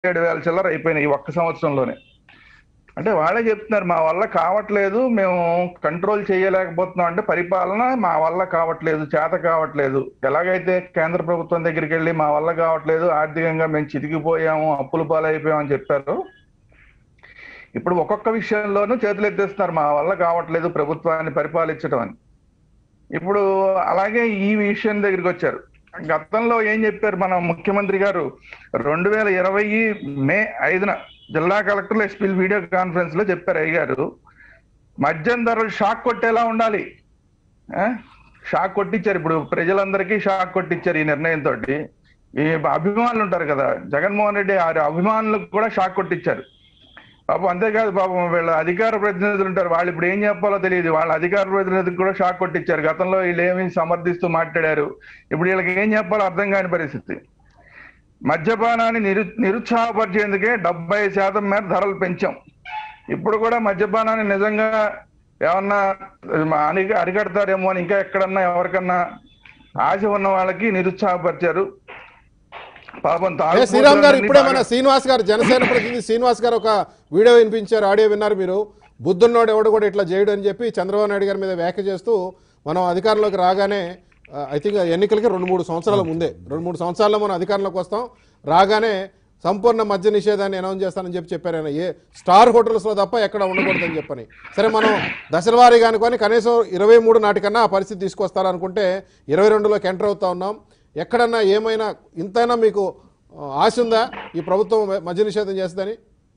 ఏడు వేల చిల్లర అయిపోయినాయి ఈ ఒక్క సంవత్సరంలోనే అంటే వాళ్ళే చెప్తున్నారు మా వల్ల కావట్లేదు మేము కంట్రోల్ చేయలేకపోతున్నాం అంటే పరిపాలన మా వల్ల కావట్లేదు చేత కావట్లేదు ఎలాగైతే కేంద్ర ప్రభుత్వం దగ్గరికి వెళ్ళి మా వల్ల కావట్లేదు ఆర్థికంగా మేము చితికిపోయాము అప్పుల పాలైపోయాము అని చెప్పారు ఇప్పుడు ఒక్కొక్క విషయంలోనూ చేతులు ఎత్తేస్తున్నారు మా వల్ల కావట్లేదు ప్రభుత్వాన్ని పరిపాలించడం అని ఇప్పుడు అలాగే ఈ విషయం దగ్గరికి వచ్చారు గతంలో ఏం చెప్పారు మన ముఖ్యమంత్రి గారు రెండు వేల ఇరవై మే ఐదున జిల్లా కలెక్టర్లు ఎస్పీల్ వీడియో కాన్ఫరెన్స్ లో చెప్పారు అయ్య గారు మద్యం ధరలు షాక్ కొట్టేలా ఉండాలి ఆ? షాక్ కొట్టించారు ఇప్పుడు ప్రజలందరికీ షాక్ కొట్టించారు ఈ నిర్ణయంతో ఈ అభిమానులు ఉంటారు కదా జగన్మోహన్ రెడ్డి ఆ అభిమానులకు కూడా షాక్ కొట్టించారు పాపం అంతేకాదు పాపం వీళ్ళ అధికార ప్రతినిధులు ఉంటారు వాళ్ళు ఇప్పుడు ఏం చెప్పాలో తెలియదు వాళ్ళ అధికార ప్రతినిధులకు కూడా షాక్ కొట్టించారు గతంలో వీళ్ళు ఏమి సమర్థిస్తూ మాట్లాడారు ఇప్పుడు వీళ్ళకి ఏం చెప్పాలో అర్థం కాని పరిస్థితి మద్యపానాన్ని నిరు నిరుత్సాహపరిచేందుకే డెబ్బై శాతం మేర ధరలు పెంచాం ఇప్పుడు కూడా మద్యపానాన్ని నిజంగా ఏమన్నా అని అరికడతారేమో అని ఇంకా ఎక్కడన్నా ఎవరికన్నా ఆశ ఉన్న వాళ్ళకి నిరుత్సాహపరిచారు పాపం ఏ శ్రీరామ్ గారు ఇప్పుడే మన బాగా- శ్రీనివాస్ గారు జనసేన ప్రతినిధి శ్రీనివాస్ గారు ఒక వీడియో వినిపించారు ఆడియో విన్నారు మీరు బుద్ధున్నోడు ఎవడు కూడా ఇట్లా చేయడు అని చెప్పి చంద్రబాబు నాయుడు గారి మీద వ్యాఖ్య చేస్తూ మనం అధికారంలోకి రాగానే ఐ థింక్ ఎన్నికలకి రెండు మూడు సంవత్సరాల ముందే రెండు మూడు సంవత్సరాల్లో మనం అధికారంలోకి వస్తాం రాగానే సంపూర్ణ మద్య నిషేధాన్ని అనౌన్స్ చేస్తానని చెప్పి చెప్పారు ఆయన ఏ స్టార్ హోటల్స్లో తప్ప ఎక్కడ ఉండకూడదని చెప్పని సరే మనం దశల వారీగా అనుకొని కనీసం ఇరవై మూడు నాటికన్నా ఆ పరిస్థితి తీసుకొస్తారనుకుంటే ఇరవై రెండులోకి ఎంటర్ అవుతా ఉన్నాం ఎక్కడన్నా ఏమైనా ఇంతైనా మీకు ఆ, ఆశ ఉందా ఈ ప్రభుత్వం మద్య నిషేధం చేస్తుందని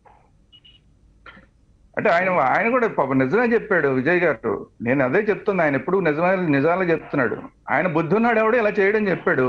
అంటే ఆయన ఆయన కూడా పాపం నిజమే చెప్పాడు విజయ్ గారు నేను అదే చెప్తున్నా ఆయన ఎప్పుడు నిజమే నిజాలు చెప్తున్నాడు ఆయన బుద్ధి ఉన్నాడు ఎవడు ఇలా చేయడం చెప్పాడు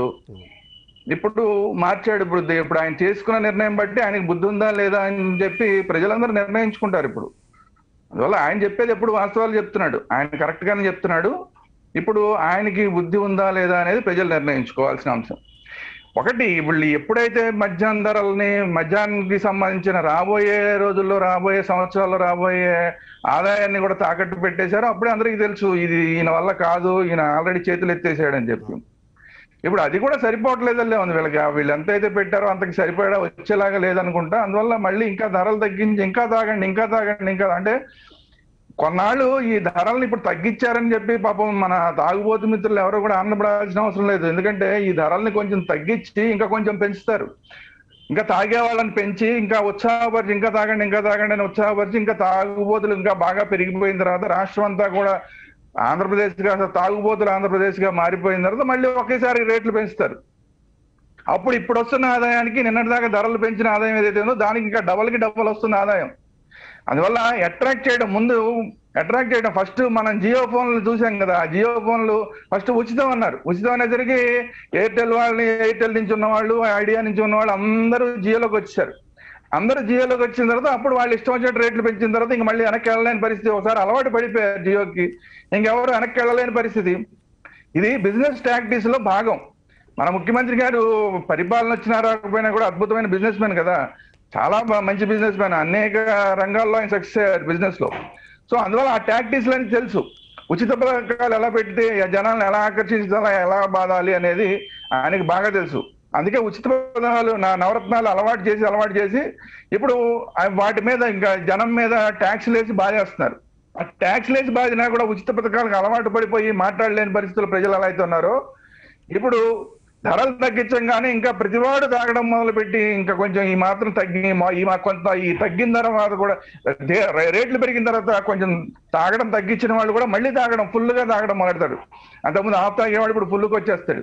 ఇప్పుడు మార్చాడు ఇప్పుడు దే- ఇప్పుడు ఆయన చేసుకున్న నిర్ణయం బట్టి ఆయనకి బుద్ధి ఉందా లేదా అని చెప్పి ప్రజలందరూ నిర్ణయించుకుంటారు ఇప్పుడు అందువల్ల ఆయన చెప్పేది ఎప్పుడు వాస్తవాలు చెప్తున్నాడు ఆయన కరెక్ట్ గానే చెప్తున్నాడు ఇప్పుడు ఆయనకి బుద్ధి ఉందా లేదా అనేది ప్రజలు నిర్ణయించుకోవాల్సిన అంశం ఒకటి వీళ్ళు ఎప్పుడైతే మద్యం ధరల్ని మద్యానికి సంబంధించిన రాబోయే రోజుల్లో రాబోయే సంవత్సరాల్లో రాబోయే ఆదాయాన్ని కూడా తాకట్టు పెట్టేశారో అప్పుడే అందరికీ తెలుసు ఇది ఈయన వల్ల కాదు ఈయన ఆల్రెడీ చేతులు ఎత్తేసాడని చెప్పి ఇప్పుడు అది కూడా సరిపోవట్లేదల్లే ఉంది వీళ్ళకి వీళ్ళు ఎంత అయితే పెట్టారో అంతకి సరిపడా వచ్చేలాగా లేదనుకుంటా అందువల్ల మళ్ళీ ఇంకా ధరలు తగ్గించి ఇంకా తాగండి ఇంకా తాగండి ఇంకా అంటే కొన్నాళ్ళు ఈ ధరల్ని ఇప్పుడు తగ్గించారని చెప్పి పాపం మన తాగుబోతు మిత్రులు ఎవరు కూడా ఆనందపడాల్సిన అవసరం లేదు ఎందుకంటే ఈ ధరల్ని కొంచెం తగ్గించి ఇంకా కొంచెం పెంచుతారు ఇంకా తాగే వాళ్ళని పెంచి ఇంకా ఉత్సాహపరిచి ఇంకా తాగండి ఇంకా తాగండి అని ఉత్సాహపరిచి ఇంకా తాగుబోతులు ఇంకా బాగా పెరిగిపోయిన తర్వాత రాష్ట్రం అంతా కూడా ఆంధ్రప్రదేశ్ గా తాగుబోతులు ఆంధ్రప్రదేశ్ గా మారిపోయిన తర్వాత మళ్ళీ ఒకేసారి రేట్లు పెంచుతారు అప్పుడు ఇప్పుడు వస్తున్న ఆదాయానికి నిన్నటిదాకా ధరలు పెంచిన ఆదాయం ఏదైతే ఉందో దానికి ఇంకా డబల్ కి డబల్ వస్తున్న ఆదాయం అందువల్ల అట్రాక్ట్ చేయడం ముందు అట్రాక్ట్ చేయడం ఫస్ట్ మనం జియో ఫోన్లు చూసాం కదా ఆ జియో ఫోన్లు ఫస్ట్ ఉచితం అన్నారు ఉచితం అనేసరికి ఎయిర్టెల్ వాళ్ళని ఎయిర్టెల్ నుంచి ఉన్న వాళ్ళు ఐడియా నుంచి ఉన్న వాళ్ళు అందరూ జియోలోకి వచ్చారు అందరూ జియోలోకి వచ్చిన తర్వాత అప్పుడు వాళ్ళు ఇష్టం వచ్చినట్టు రేట్లు పెంచిన తర్వాత ఇంక మళ్ళీ వెనక్కి వెళ్ళలేని పరిస్థితి ఒకసారి అలవాటు పడిపోయారు జియోకి ఇంకెవరు వెనక్కి వెళ్ళలేని పరిస్థితి ఇది బిజినెస్ టాక్టిక్స్ లో భాగం మన ముఖ్యమంత్రి గారు పరిపాలన వచ్చినా రాకపోయినా కూడా అద్భుతమైన బిజినెస్ మ్యాన్ కదా చాలా బా- మంచి బిజినెస్ మ్యాన్ అనేక రంగాల్లో ఆయన సక్సెస్ అయ్యారు బిజినెస్ లో సో అందువల్ల ఆ టాక్టిక్స్ అని తెలుసు ఉచిత పథకాలు ఎలా పెడితే జనాలను ఎలా ఆకర్షించాలా ఎలా బాధాలి అనేది ఆయనకి బాగా తెలుసు అందుకే ఉచిత పథకాలు నా నవరత్నాలు అలవాటు చేసి అలవాటు చేసి ఇప్పుడు ఆ- వాటి మీద ఇంకా జనం మీద ట్యాక్స్ వేసి బాధేస్తున్నారు ఆ ట్యాక్స్ లేసి బాధినా కూడా ఉచిత పథకాలకు అలవాటు పడిపోయి మాట్లాడలేని పరిస్థితులు ప్రజలు ఎలా అయితే ఉన్నారో ఇప్పుడు ధరలు తగ్గించంగానే ఇంకా ప్రతివాడు తాగడం మొదలుపెట్టి ఇంకా కొంచెం ఈ మాత్రం తగ్గి మా- ఈ మా కొంత ఈ తగ్గిన తర్వాత కూడా దే- రే- రేట్లు పెరిగిన తర్వాత కొంచెం తాగడం తగ్గించిన వాళ్ళు కూడా మళ్ళీ తాగడం ఫుల్ గా తాగడం మొదలెడతాడు అంతకుముందు ఆఫ్ తాగేవాడు ఇప్పుడు ఫుల్కి వచ్చేస్తాడు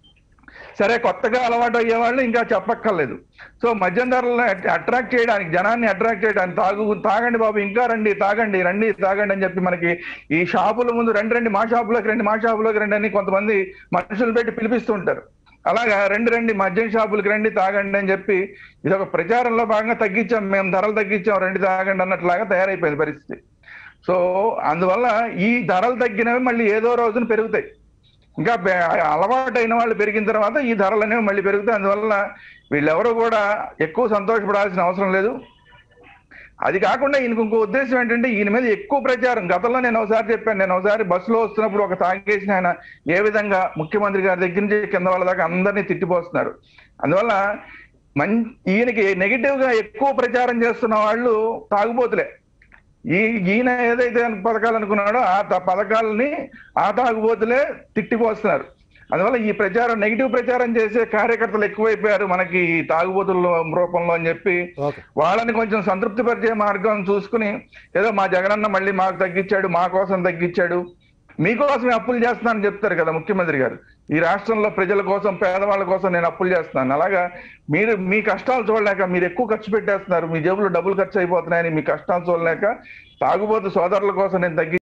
సరే కొత్తగా అలవాటు అయ్యే వాళ్ళు ఇంకా చెప్పక్కర్లేదు సో మద్యం ధరలను అట్రాక్ట్ చేయడానికి జనాన్ని అట్రాక్ట్ చేయడానికి తాగు తాగండి బాబు ఇంకా రండి తాగండి రండి తాగండి అని చెప్పి మనకి ఈ షాపుల ముందు రండి రండి మా షాపులోకి రండి మా షాపులోకి రండి అని కొంతమంది మనుషులు పెట్టి పిలిపిస్తూ ఉంటారు అలాగా రండి రండి మద్యం షాపులకి రండి తాగండి అని చెప్పి ఇది ఒక ప్రచారంలో భాగంగా తగ్గించాం మేము ధరలు తగ్గించాం రండి తాగండి అన్నట్లాగా తయారైపోయింది పరిస్థితి సో అందువల్ల ఈ ధరలు తగ్గినవి మళ్ళీ ఏదో రోజున పెరుగుతాయి ఇంకా బె- అలవాటైన వాళ్ళు పెరిగిన తర్వాత ఈ ధరలు అనేవి మళ్ళీ పెరుగుతాయి అందువల్ల వీళ్ళెవరూ కూడా ఎక్కువ సంతోషపడాల్సిన అవసరం లేదు అది కాకుండా ఈయనకు ఇంకో ఉద్దేశం ఏంటంటే ఈయన మీద ఎక్కువ ప్రచారం గతంలో నేను ఒకసారి చెప్పాను నేను ఒకసారి బస్సులో వస్తున్నప్పుడు ఒక తాగేసిన ఆయన ఏ విధంగా ముఖ్యమంత్రి గారి దగ్గర నుంచి కింద వాళ్ళ దాకా అందరినీ తిట్టిపోస్తున్నారు అందువల్ల మం ఈయనకి నెగిటివ్ గా ఎక్కువ ప్రచారం చేస్తున్న వాళ్ళు తాగుబోతులే ఈ ఈయన ఏదైతే పథకాలు అనుకున్నాడో ఆ త- పథకాలని ఆ తాగుబోతులే తిట్టిపోస్తున్నారు అందువల్ల ఈ ప్రచారం నెగిటివ్ ప్రచారం చేసే కార్యకర్తలు ఎక్కువైపోయారు మనకి ఈ తాగుబోతుల రూపంలో అని చెప్పి ఓకే వాళ్ళని కొంచెం సంతృప్తి పరిచే మార్గం చూసుకుని ఏదో మా జగనన్న మళ్ళీ మాకు తగ్గించాడు మా కోసం తగ్గించాడు మీకోసమే అప్పులు చేస్తున్నానని చెప్తారు కదా ముఖ్యమంత్రి గారు ఈ రాష్ట్రంలో ప్రజల కోసం పేదవాళ్ళ కోసం నేను అప్పులు చేస్తున్నాను అలాగా మీరు మీ కష్టాలు చూడలేక మీరు ఎక్కువ ఖర్చు పెట్టేస్తున్నారు మీ జేబులో డబ్బులు ఖర్చు అయిపోతున్నాయని మీ కష్టాలు చూడలేక తాగుబోతు సోదరుల కోసం నేను తగ్గి